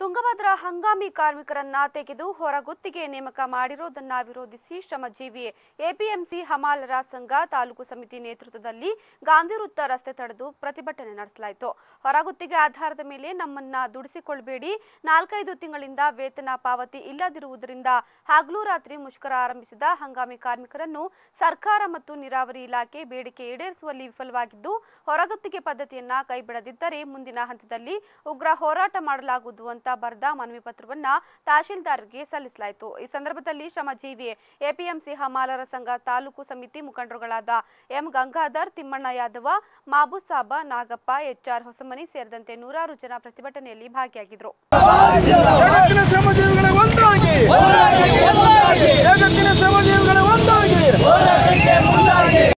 ತುಂಗಭದ್ರಾ ಹಂಗಾಮಿ ಕಾರ್ಮಿಕರನ್ನ ತೆಗೆದು ಹೊರಗುತ್ತಿಗೆ ನೇಮಕ ಮಾಡಿರೋದನ್ನ ವಿರೋಧಿಸಿ ಶ್ರಮಜೀವಿ ಎಪಿಎಂಸಿ ಹಮಾಲರ ಸಂಘ ತಾಲೂಕು ಸಮಿತಿ ನೇತೃತ್ವದಲ್ಲಿ ಗಾಂಧಿ ವೃತ್ತ ರಸ್ತೆ ತಡೆದು ಪ್ರತಿಭಟನೆ ನಡೆಸಲಾಯಿತು ಹೊರಗುತ್ತಿಗೆ ಆಧಾರದ ಮೇಲೆ ನಮ್ಮನ್ನ ದುಡಿಸಿಕೊಳ್ಬೇಡಿ ನಾಲ್ಕೈದು ತಿಂಗಳಿಂದ ವೇತನ ಪಾವತಿ ಇಲ್ಲದಿರುವುದರಿಂದ ಹಗಲು ರಾತ್ರಿ ಮುಷ್ಕರ ಆರಂಭಿಸಿದ ಹಂಗಾಮಿ ಕಾರ್ಮಿಕರನ್ನು ಸರ್ಕಾರ ಮತ್ತು ನೀರಾವರಿ ಇಲಾಖೆ ಬೇಡಿಕೆ ಈಡೇರಿಸುವಲ್ಲಿ ವಿಫಲವಾಗಿದ್ದು ಹೊರಗುತ್ತಿಗೆ ಪದ್ಧತಿಯನ್ನ ಕೈಬಿಡದಿದ್ದರೆ ಮುಂದಿನ ಹಂತದಲ್ಲಿ ಉಗ್ರ ಹೋರಾಟ ಮಾಡಲಾಗುವುದು ಅಂತ ಬರೆದ ಮನವಿ ಪತ್ರವನ್ನ ತಹಶೀಲ್ದಾರ್ಗೆ ಸಲ್ಲಿಸಲಾಯಿತು ಈ ಸಂದರ್ಭದಲ್ಲಿ ಶ್ರಮಜೀವಿ ಎಪಿಎಂಸಿ ಹಮಾಲರ ಸಂಘ ತಾಲೂಕು ಸಮಿತಿ ಮುಖಂಡರುಗಳಾದ ಎಂ ಗಂಗಾಧರ್ ತಿಮ್ಮಣ್ಣ ಯಾದವ ಮಾಬುಸಾಬ ನಾಗಪ್ಪ ಎಚ್ಆರ್ ಹೊಸಮನಿ ಸೇರಿದಂತೆ ನೂರಾರು ಜನ ಪ್ರತಿಭಟನೆಯಲ್ಲಿ ಭಾಗಿಯಾಗಿದ್ದರು ಜಗತ್ತಿನ ಶ್ರಮಜೀವಿಗಳ ಒಂದಾಗಿ ಜಗತ್ತಿನ ಶ್ರಮಜೀವಿಗಳ ಒಂದಾಗಿ